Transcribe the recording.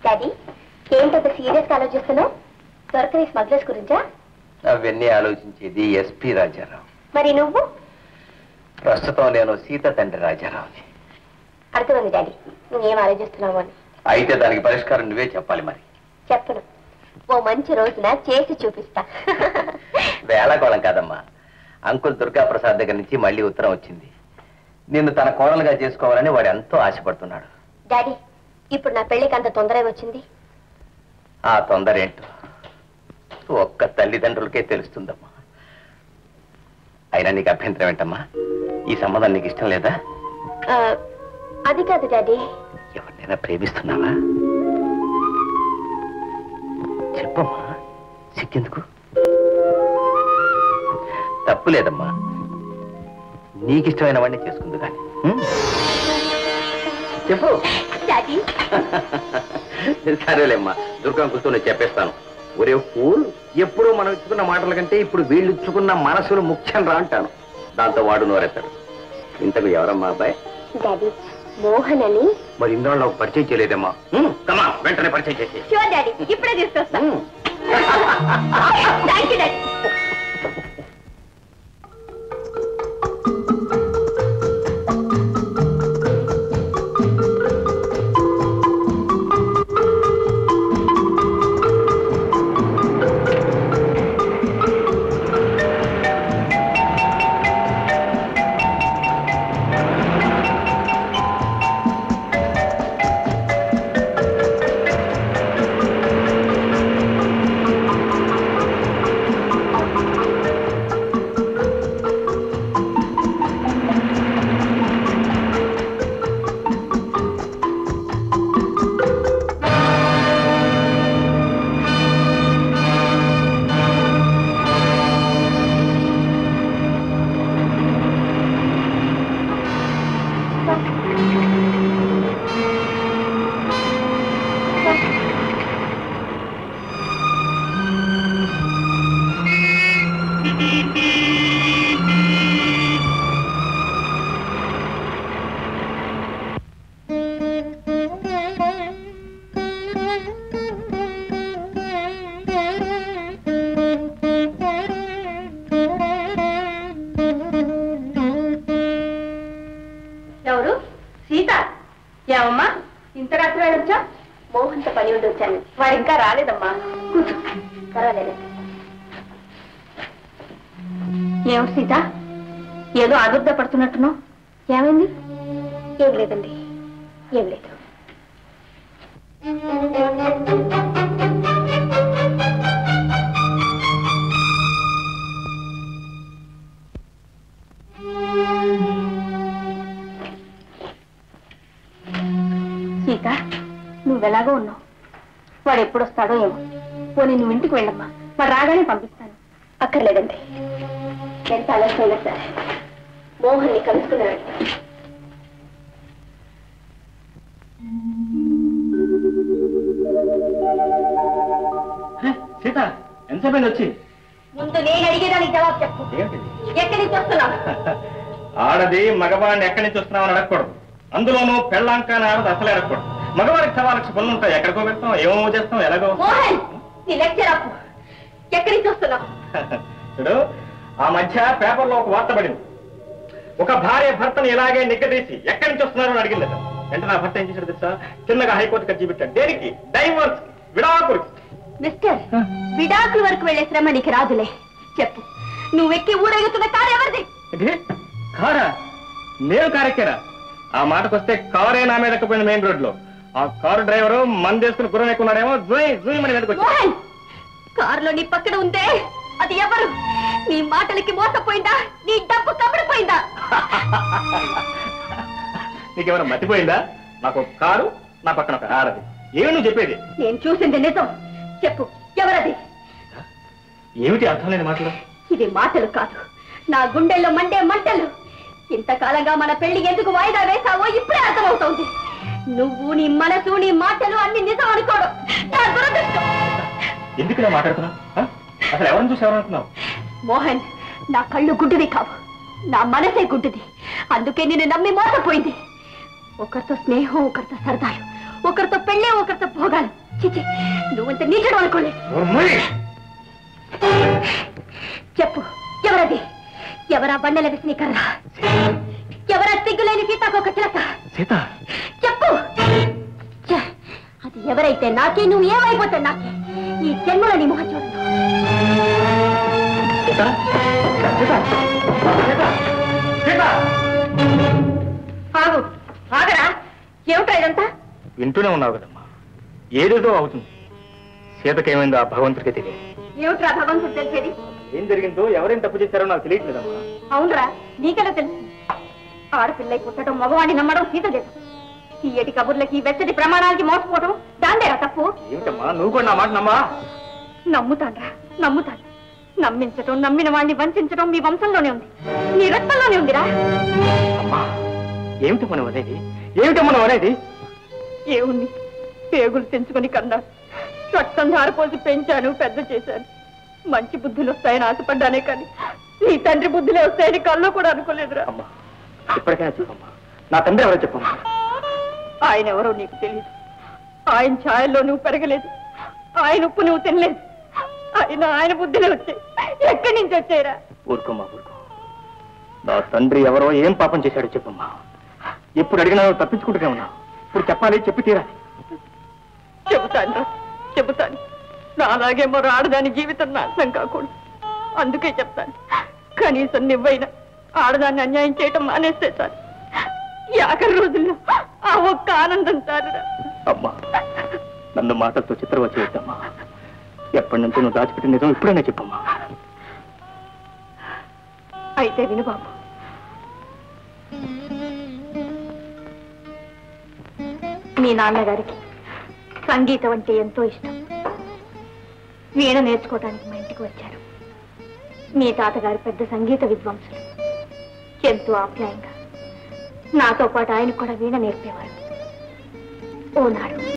Daddy ఏంటంత serious గా ఆలోచిస్తున్నావు దొరకని స్మగ్లర్స్ గురించా అవన్నీ ఆలోచించేది ఎస్పి రాజారావు మరి నువ్వు ప్రస్తుతం నేను సీత తండ్రి రాజారావుని అర్థమైంది డాడీ నువ్వేం ఆలోచిస్తున్నావు అని అయితే దానికి పరిష్కారం నువ్వే చెప్పాలి మరి చెప్పను ఓ మంచి రోజున చేసి చూపిస్తా వేళకోళం కాదమ్మా అంకుల్ దుర్గా ప్రసాద్ దగ్గర నుంచి మళ్ళీ ఉత్తరం వచ్చింది నిన్ను తన కోడలుగా చేసుకోవాలని వాడు ఎంతో ఆశపడుతున్నాడు డాడీ ఇప్పుడు నా పెళ్లికి అంత తొందర వచ్చింది ఆ తొందర ఏంటో ఒక్క తల్లిదండ్రులకే తెలుస్తుందమ్మా అయినా నీకు అభ్యంతరం ఏంటమ్మా ఈ సంబంధం నీకు ఇష్టం లేదా ఆ, అది కాదు డాడీ ఎవరినైనా ప్రేమిస్తున్నావా చెప్పమ్మా సిక్కేందుకు తప్పు లేదమ్మా నీకిష్టమైన వాడిని చేసుకుంది కానీ ఉం? చెప్పు డాడీ సరేలేమ్మా దుర్గం కూర్చొని చెప్పేస్తాను ఒరే ఫూల్ ఎప్పుడూ మనం ఇచ్చుకున్న మాటల కంటే ఇప్పుడు వీళ్ళు ఇచ్చుకున్న మనసులు ముఖ్యం రా అంటాను దాంతో వాడు నోరెత్తాడు ఇంతకు ఎవరమ్మా అబ్బాయి డాడీ మోహన్ అని మరి ఇందులో నాకు పరిచయం చేయలేదమ్మా ఉం, కమా వెంటనే పరిచయం చేసి షూర్ డాడీ ఇప్పుడే తీసుకొస్తా ఉం. థ్యాంక్ యూ డాడీ ఎవరు సీత ఏమమ్మా ఇంత రాత్రి వెళ్ళొచ్చా మోహన్తో పని ఉండి వచ్చాను వాడు ఇంకా రాలేదమ్మా కూర్చో పర్వాలేదు ఏమిటి సీత ఏదో ఆదుర్ద పడుతున్నట్టును ఏమైంది ఏం లేదండి ఏం లేదు సీత నువ్వెలాగో ఉన్నావు వాడు ఎప్పుడు వస్తాడో ఏమో పోనీ నువ్వు ఇంటికి వెళ్ళమ్మా వాడు రాగానే పంపిస్తాను అక్కర్లేదండి ఎంత ఆలస్యంగా సార్ మోహన్ని కలుసుకున్నాడు సీత ఎంతసేపు వచ్చి ముందు నేను అడిగేదానికి జవాబు చెప్పు ఏమిటిది ఎక్కడి నుంచి వస్తున్నావు ఆడది మగవాడిని ఎక్కడి నుంచి వస్తున్నామని అడగకూడదు అందులోనూ పెళ్ళాంకాన ఆడది అసలే అడగకూడదు మగవాడికి సవా లక్ష పనులు ఉంటాయి ఎక్కడికో పెడతాం ఏమో చేస్తాం ఎలాగో మోహన్ నీ లెక్చర్ ఆపు ఎక్కడి నుంచి వస్తున్నావు చూడు ఆ మధ్య పేపర్లో ఒక వార్త పడింది ఒక భార్య భర్తను ఇలాగే నిగ్గదీసి ఎక్కడి నుంచి వస్తున్నారో అని అడిగిందట వెంటనే నా భర్త ఏం చేశాడు తెలుసా చిన్నగా హైకోర్టు కచ్చి పెట్టాడు దేనికి డైవర్స్ విడాకుడికి మిస్టర్ విడాకుల వరకు వెళ్లే శ్రమ నీకు రాదులే చెప్పు నువ్వెక్కి ఊరేగుతున్న కారు ఎవరిది ఇది కారా నేను కారెక్కారా ఆ మాటకొస్తే కారే నా మీద ఎక్కిపోయింది మెయిన్ రోడ్ లో ఆ కారు డ్రైవరు మంది వేసుకుని గుర్రం ఎక్కున్నాడేమో జూయి జూయి మన మీదకి వచ్చి మోహన్ కారులో నీ పక్కన ఉందే అది ఎవరు నీ మాటలకి మోసపోయిందా నీ డబ్బు కబడిపోయిందా నీకేమైనా మతిపోయిందా నాకు ఒక కారు నా పక్కన ఒక ఆడది ఏమి నువ్వు చెప్పేది నేను చూసింది నిజం చెప్పు ఎవరది ఏమిటి అర్థం లేని మాటలు ఇది మాటలు కాదు నా గుండెల్లో మండే మంటలు ఇంతకాలంగా మన పెళ్లి ఎందుకు వాయిదా వేశావో ఇప్పుడే అర్థమవుతోంది నువ్వు నీ మనసు నీ మాటలు అన్ని నిజం అనుకోవడం నా దురదృష్టం ఎందుకు ఇలా మాట్లాడుతున్నావు ఆ? అసలు ఎవరిని చూసి ఎవరనుకున్నావు మోహన్ నా కళ్ళు గుడ్డివి కావు నా మనసే గుడ్డిది అందుకే నిన్ను నమ్మి మోసపోయింది ఒకరితో స్నేహం ఒకరితో సరదాలు ఒకరితో పెళ్ళే ఒకరితో భోగాలు చిచి నువ్వంత నీచడం అనుకోలేదు చెప్పు ఎవరది ఎవరా బండల విస్నీకర్ర ఎవరా సిగ్గులేని సీతాకొక చిలక సీత చెప్పు ఛ, అది ఎవరైతే నాకే నువ్వు ఏమైపోతే నాకే ఈ జన్మలో నీ మొహం చూడను సీత సీత సీత సీత ఆగు ఆగరా ఏమిటా ఇదంతా వింటూనే ఉన్నావు కదమ్మా ఏదేదో అవుతుంది సీతకేమైందో ఆ భగవంతుడికి తెలియదు ఏమిట్రా భగవంతుడు తెలిసేది ఏం జరిగిందో ఎవరేం తప్పు చేశారో నాకు తెలియట్లేదమ్మా అవునరా నీకెలా తెలుసు ఆడపిల్లై పుట్టడం మగవాడిని నమ్మడం సీత చేతం తీయటి కబుర్లకి వెచ్చటి ప్రమాణాలకి మోసపోవడం దాందేరా తప్పు ఏమిటమ్మా నువ్వు కూడా నా మాట నమ్మా నమ్ముతాన్రా నమ్ముతాను నమ్మించడం నమ్మిన వాడిని వంచడం మీ వంశంలోనే ఉంది నీ రక్తంలోనే ఉందిరా అమ్మా ఏమిటి మనం అనేది ఏమిటి మనం అనేది ఏముంది పేగులు తెంచుకొని కన్నాను రక్తం ధారపోసి పెంచాను పెద్ద చేశాను మంచి బుద్ధులు వస్తాయని ఆశపడ్డానే కానీ నీ తండ్రి బుద్ధులే వస్తాయని కల్లో కూడా అనుకోలేదురా అమ్మా ఇప్పటికైనా చెప్పమ్మా నా తండ్రి ఎవరో చెప్పమ్మా ఆయన ఎవరో నీకు తెలియదు ఆయన ఛాయల్లో నువ్వు పెరగలేదు ఆయన ఉప్పు నువ్వు తినలేదు ఆయన ఆయన బుద్ధిలో వచ్చాయి ఎక్కడి నుంచి వచ్చాయిరా ఊరుకోమ్మా ఊరుకో నా తండ్రి ఎవరో ఏం పాపం చేశాడో చెప్పమ్మా ఎప్పుడు అడిగినా నువ్వు తప్పించుకుంటూనే ఉన్నావు ఇప్పుడు చెప్పాలి చెప్పి తీరాలి చెబుతాను చెబుతాను నాలాగే మరో ఆడదాని జీవితం నాశనం కాకూడదు అందుకే చెప్తాను కనీసం నువ్వైనా ఆడదాన్ని అన్యాయం చేయటం మానేస్తే చాలు ఈ ఆఖరి రోజుల్లో ఆ ఒక్క ఆనందం చాలురా అమ్మా నన్ను మాటలతో చిత్రవ చేయొద్దమ్మా ఎప్పటి నుంచో నువ్వు దాచిపెట్టిన నిజం ఇప్పుడైనా చెప్పమ్మా అయితే విను బాబు మీ నాన్నగారికి సంగీతం అంటే ఎంతో ఇష్టం వీణ నేర్చుకోవడానికి మా ఇంటికి వచ్చారు మీ తాతగారు పెద్ద సంగీత విద్వాంసులు ఎంతో ఆప్యాయంగా నాతో పాటు ఆయన కూడా వీణ నేర్పేవారు ఓనాడు